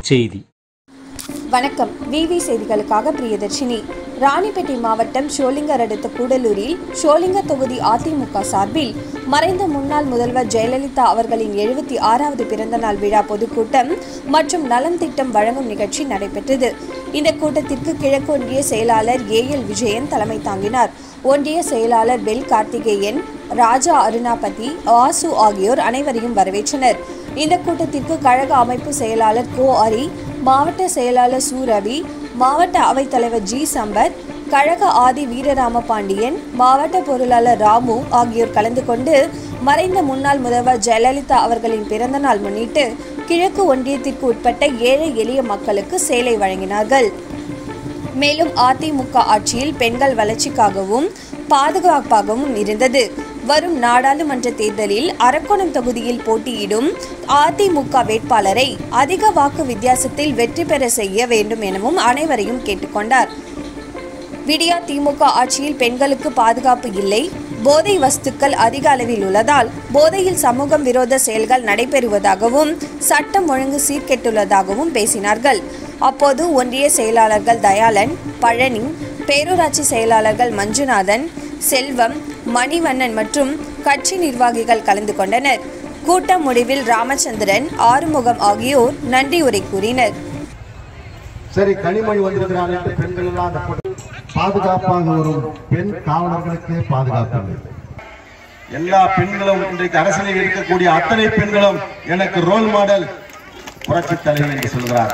செய்தி வணக்கம் விவி செய்திகளுக்காக பிரியதர்ஷினி ராணிப்பேட்டை மாவட்டம் ஷோலிங்கர் அடுத்த கூடலூரில் ஷோலிங்கர் தொகுதி அதிமுக சார்பில் மறைந்த முன்னாள் முதல்வர் ஜெயலலிதா அவர்களின் எழுபத்தி ஆறாவது பிறந்தநாள் விழா பொதுக்கூட்டம் மற்றும் நலம் திட்டம் வழங்கும் நிகழ்ச்சி நடைபெற்றது இந்த கூட்டத்திற்கு கிழக்கு ஒன்றிய செயலாளர் ஏ எல் விஜயன் தலைமை தாங்கினார் ஒன்றிய செயலாளர் பெல் கார்த்திகேயன் ராஜா அருணாபதி ஆசு ஆகியோர் அனைவரையும் வரவேற்றனர் இந்த கூட்டத்திற்கு கழக அமைப்பு செயலாளர் கோ அரி மாவட்ட செயலாளர் சு ரவி மாவட்ட அவைத்தலைவர் ஜி சம்பத் கழக ஆதி வீரராம பாண்டியன் மாவட்ட பொருளாளர் ராமு ஆகியோர் கலந்து கொண்டு மறைந்த முன்னாள் முதல்வர் ஜெயலலிதா அவர்களின் பிறந்தநாள் முன்னிட்டு கிழக்கு ஒன்றியத்திற்கு உட்பட்ட ஏழை எளிய மக்களுக்கு சேலை வழங்கினார்கள் மேலும் அதிமுக ஆட்சியில் பெண்கள் வளர்ச்சிக்காகவும் பாதுகாப்பாகவும் இருந்தது வரும் நாடாளுமன்ற தேர்தலில் அரக்கோணம் தொகுதியில் போட்டியிடும் அதிமுக வேட்பாளரை அதிக வாக்கு வித்தியாசத்தில் வெற்றி பெற செய்ய வேண்டும் எனவும் அனைவரையும் கேட்டுக்கொண்டார் விடியா திமுக ஆட்சியில் பெண்களுக்கு பாதுகாப்பு இல்லை போதை வஸ்துக்கள் அதிக அளவில் உள்ளதால் போதையில் சமூகம் விரோத செயல்கள் நடைபெறுவதாகவும் சட்டம் ஒழுங்கு சீர்கெட்டுள்ளதாகவும் பேசினார்கள் அப்போது ஒன்றிய செயலாளர்கள் தயாளன் பழனி பேரூராட்சி செயலாளர்கள் மஞ்சுநாதன் செல்வம் மணிவண்ணன் மற்றும் கட்சி நிர்வாகிகள் கலந்து கொண்டனர் கூட்டம் முடிவில் ராமச்சந்திரன் ஆறுமுகம் ஆகியோர் நன்றி உரை கூறினர் சரி கனிமொழி வந்திருக்கிறார் என்று பெண்கள் எல்லாம் அந்த பொண்ணு பாதுகாப்பாக வரும் பெண் காவலர்களுக்கு பாதுகாப்பு இல்லை. எல்லா பெண்களும் இன்றைக்கு அரசியலில் இருக்கக்கூடிய அத்தனை பெண்களும் எனக்கு ரோல் மாடல் புரட்சி தலைவர் என்று சொல்கிறார்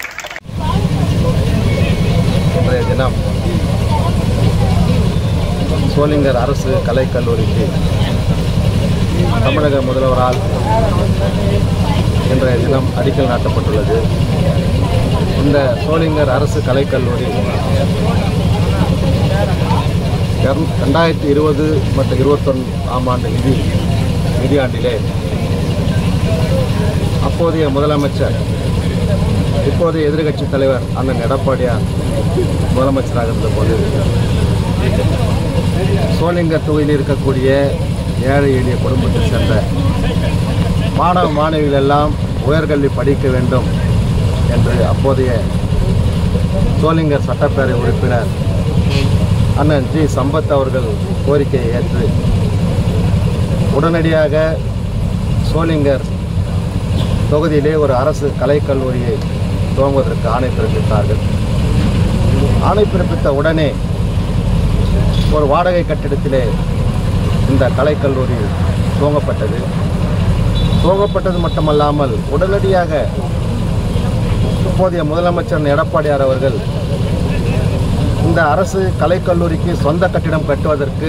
இன்றைய தினம் சோளிங்கர் அரசு கலைக்கல்லூரிக்கு தமிழக முதல்வரால் இன்றைய தினம் அடிக்கல் நாட்டப்பட்டுள்ளது இந்த சோளிங்கர் அரசு கலைக்கல்லூரி இரண்- ரெண்டாயிரத்தி இருபது மற்றும் இருபத்தொன்னு ஆம் ஆண்டு நிதி நிதியாண்டிலே அப்போதைய முதலமைச்சர் இப்போதைய எதிர்க்கட்சி தலைவர் அண்ணன் எடப்பாடியார் முதலமைச்சராக இருந்தபோது சோளிங்கர் தொகுதியில் இருக்கக்கூடிய ஏழை எளிய குடும்பத்தை சேர்ந்த மாணவ மாணவிகள் எல்லாம் உயர்கல்வி படிக்க வேண்டும் என்று அப்போதைய சோளிங்கர் சட்டப்பேரவை உறுப்பினர் அண்ணன் ஜி சம்பத் அவர்கள் கோரிக்கையை ஏற்று உடனடியாக சோளிங்கர் தொகுதியிலே ஒரு அரசு கலைக்கல்லூரியை துவங்குவதற்கு ஆணை பிறப்பித்தார்கள் ஆணை பிறப்பித்த உடனே ஒரு வாடகை கட்டிடத்திலே இந்த கலைக்கல்லூரி துவங்கப்பட்டது துவங்கப்பட்டது மட்டுமல்லாமல் உடனடியாக இப்போதைய முதலமைச்சர் எடப்பாடியார் அவர்கள் இந்த அரசு கலைக்கல்லூரிக்கு சொந்த கட்டிடம் கட்டுவதற்கு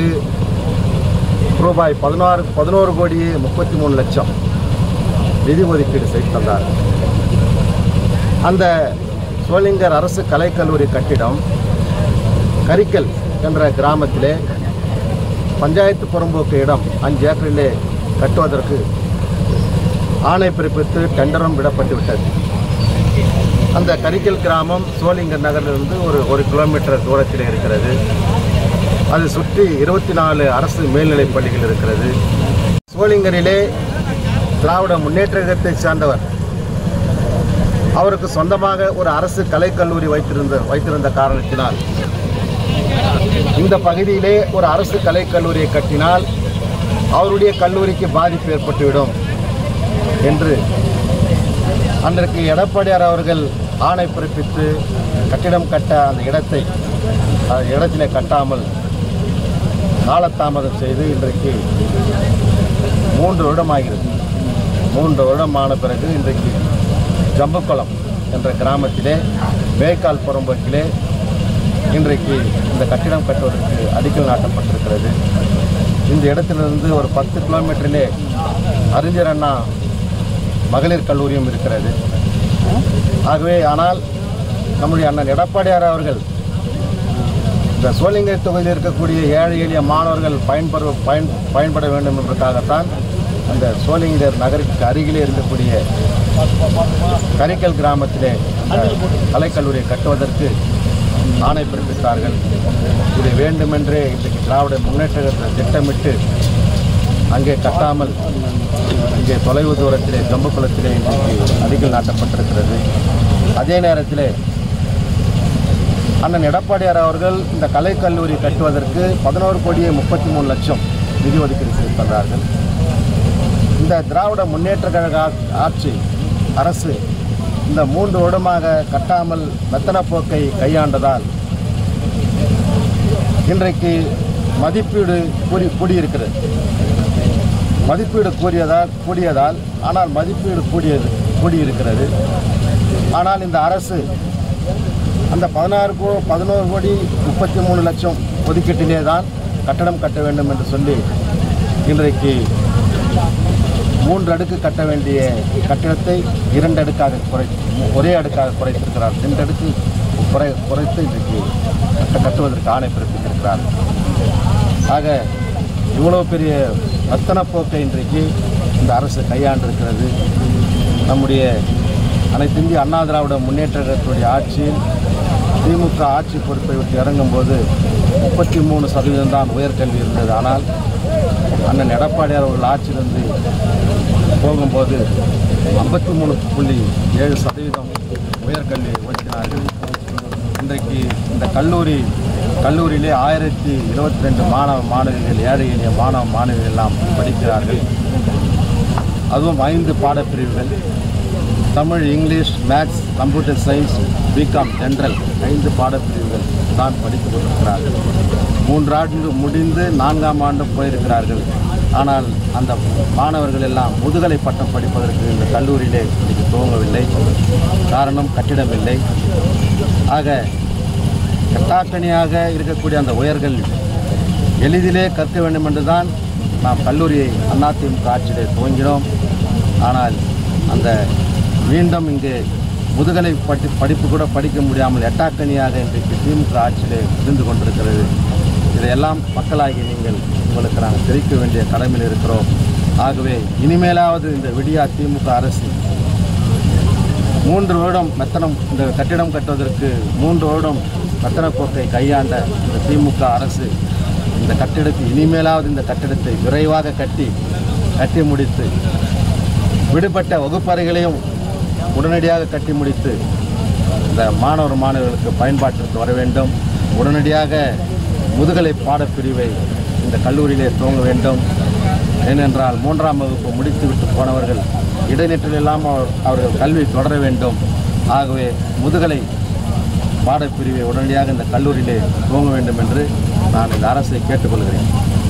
ரூபாய் பதினாறு பதினோரு கோடி முப்பத்தி மூணு லட்சம் நிதி ஒதுக்கீடு செய்து தந்தார் அந்த சோளிங்கர் அரசு கலைக்கல்லூரி கட்டிடம் கரிக்கல் என்ற கிராமத்திலே பஞ்சாயத்து புறம்போக்கு இடம் அஞ்சு ஏக்கரிலே கட்டுவதற்கு ஆணை பிறப்பித்து டெண்டரும் விடப்பட்டு விட்டது அந்த கரிக்கல் கிராமம் சோளிங்கர் நகரிலிருந்து ஒரு ஒரு கிலோமீட்டர் தூரத்தில் இருக்கிறது அது சுற்றி இருபத்தி நாலு அரசு மேல்நிலைப் பள்ளிகள் இருக்கிறது சோளிங்கரிலே திராவிட முன்னேற்ற கழகத்தை சார்ந்தவர் அவருக்கு சொந்தமாக ஒரு அரசு கலைக்கல்லூரி வைத்திருந்த வைத்திருந்த காரணத்தினால் இந்த பகுதியிலே ஒரு அரசு கலைக்கல்லூரியை கட்டினால் அவருடைய கல்லூரிக்கு பாதிப்பு ஏற்பட்டுவிடும் என்று அன்றைக்கு எடப்பாடியார் அவர்கள் ஆணை பிறப்பித்து கட்டிடம் கட்ட அந்த இடத்தை அந்த இடத்திலே கட்டாமல் காலதாமதம் செய்து இன்றைக்கு மூன்று வருடமாகிறது மூன்று வருடம் ஆன பிறகு இன்றைக்கு ஜம்புக்குளம் என்ற கிராமத்திலே மேய்க்கால் புறம்போக்கிலே இன்றைக்கு இந்த கட்டிடம் கட்டுவதற்கு அடிக்கல் நாட்டப்பட்டிருக்கிறது இந்த இடத்திலிருந்து ஒரு பத்து கிலோமீட்டரிலே அறிஞர் அண்ணா மகளிர் கல்லூரியும் இருக்கிறது ஆகவே ஆனால் நம்முடைய அண்ணன் எடப்பாடியார் அவர்கள் இந்த சோளிங்கர் தொகுதியில் இருக்கக்கூடிய ஏழை எளிய மாணவர்கள் பயன்பெற பயன் பயன்பட வேண்டும் என்பதற்காகத்தான் அந்த சோளிங்கர் நகருக்கு அருகிலே இருக்கக்கூடிய கரிக்கல் கிராமத்திலே அந்த கலைக்கல்லூரியை கட்டுவதற்கு ஆணை பிறப்பித்தார்கள் இது வேண்டுமென்றே இன்றைக்கு திராவிட முன்னேற்ற கழகத்தை திட்டமிட்டு அங்கே கட்டாமல் இங்கே தொலைவு தூரத்திலே ஜம்புக்குளத்திலே இன்றைக்கு அடிக்கல் நாட்டப்பட்டிருக்கிறது அதே நேரத்தில் அண்ணன் எடப்பாடியார் அவர்கள் இந்த கலைக்கல்லூரி கட்டுவதற்கு பதினோரு கோடியே முப்பத்தி மூணு லட்சம் நிதி ஒதுக்கீடு செய்திருக்கிறார்கள் இந்த திராவிட முன்னேற்ற கழக ஆ- ஆட்சி அரசு இந்த மூன்று வருடமாக கட்டாமல் மெத்தன போக்கை கையாண்டதால் இன்றைக்கு மதிப்பீடு கூறி கூடியிருக்கிறது மதிப்பீடு கூறியதால் கூடியதால் ஆனால் மதிப்பீடு கூடியது கூடியிருக்கிறது ஆனால் இந்த அரசு அந்த பதினாறு கோ பதினோரு கோடி முப்பத்தி மூணு லட்சம் ஒதுக்கீட்டிலே தான் கட்டடம் கட்ட வேண்டும் என்று சொல்லி இன்றைக்கு மூன்று அடுக்கு கட்ட வேண்டிய கட்டிடத்தை இரண்டு அடுக்காக குறை ஒரே அடுக்காக குறைத்திருக்கிறார் ரெண்டு அடுக்கு குறை குறைத்து இன்றைக்கு கட்ட கட்டுவதற்கு ஆணை பிறப்பித்திருக்கிறார் ஆக இவ்வளோ பெரிய ரத்தன போக்கை இன்றைக்கு இந்த அரசு கையாண்டிருக்கிறது நம்முடைய அனைத்து இந்திய அண்ணா திராவிட முன்னேற்ற கழகத்துடைய ஆட்சியில் திமுக ஆட்சி பொறுப்பை விட்டு இறங்கும்போது முப்பத்தி மூணு சதவீதம் தான் உயர்கல்வி இருந்தது ஆனால் அண்ணன் எடப்பாடியார் அவர்கள் ஆட்சியிலிருந்து போகும்போது ஐம்பத்தி மூணு புள்ளி ஏழு சதவீதம் உயர்கல்வியை உயர்த்தினார்கள் இன்றைக்கு இந்த கல்லூரி கல்லூரியிலே ஆயிரத்தி இருபத்தி ரெண்டு மாணவ மாணவிகள் ஏழை எளிய மாணவ மாணவிகள் எல்லாம் படிக்கிறார்கள் அதுவும் ஐந்து பாடப்பிரிவுகள் Tamil English maths computer science B Com general ஐந்து பாடப்பிரிவுகள் தான் படித்துக் கொண்டிருக்கிறார்கள் மூன்றாண்டு முடிந்து நான்காம் ஆண்டு போயிருக்கிறார்கள் ஆனால் அந்த மாணவர்கள் எல்லாம் முதுகலை பட்டம் படிப்பதற்கு இந்த கல்லூரியிலே இன்னைக்கு துவங்கவில்லை காரணம் கட்டிடமில்லை ஆக கட்டாக்கணியாக இருக்கக்கூடிய அந்த உயர்கல்வி எளிதிலே கற்க வேண்டும் என்று தான் நாம் கல்லூரியை அதிமுக ஆட்சியிலே துவங்கினோம் ஆனால் அந்த மீண்டும் இங்கே முதுகலை பட்டி படிப்பு கூட படிக்க முடியாமல் எட்டாக்கணியாக இன்றைக்கு திமுக ஆட்சியிலே இருந்து கொண்டிருக்கிறது இதையெல்லாம் மக்களாகி நீங்கள் உங்களுக்கு நாங்கள் தெரிவிக்க வேண்டிய கடமையில் இருக்கிறோம் ஆகவே இனிமேலாவது இந்த விடியா திமுக அரசு மூன்று வருடம் மெத்தனம் இந்த கட்டிடம் கட்டுவதற்கு மூன்று வருடம் மெத்தன போக்கை கையாண்ட இந்த திமுக அரசு இந்த கட்டிடத்தை இனிமேலாவது இந்த கட்டிடத்தை விரைவாக கட்டி கட்டி முடித்து விடுபட்ட வகுப்பறைகளையும் உடனடியாக கட்டி முடித்து இந்த மாணவர் மாணவர்களுக்கு பயன்பாட்டிற்கு வர வேண்டும் உடனடியாக முதுகலை பாடப்பிரிவை இந்த கல்லூரியிலே துவங்க வேண்டும் ஏனென்றால் மூன்றாம் வகுப்பு முடித்துவிட்டு போனவர்கள் இடைநிற்றல் இல்லாமல் அவர்- அவர்கள் கல்வி தொடர வேண்டும் ஆகவே முதுகலை பாடப்பிரிவை உடனடியாக இந்த கல்லூரியிலே துவங்க வேண்டும் என்று நான் இந்த அரசை கேட்டுக்கொள்கிறேன்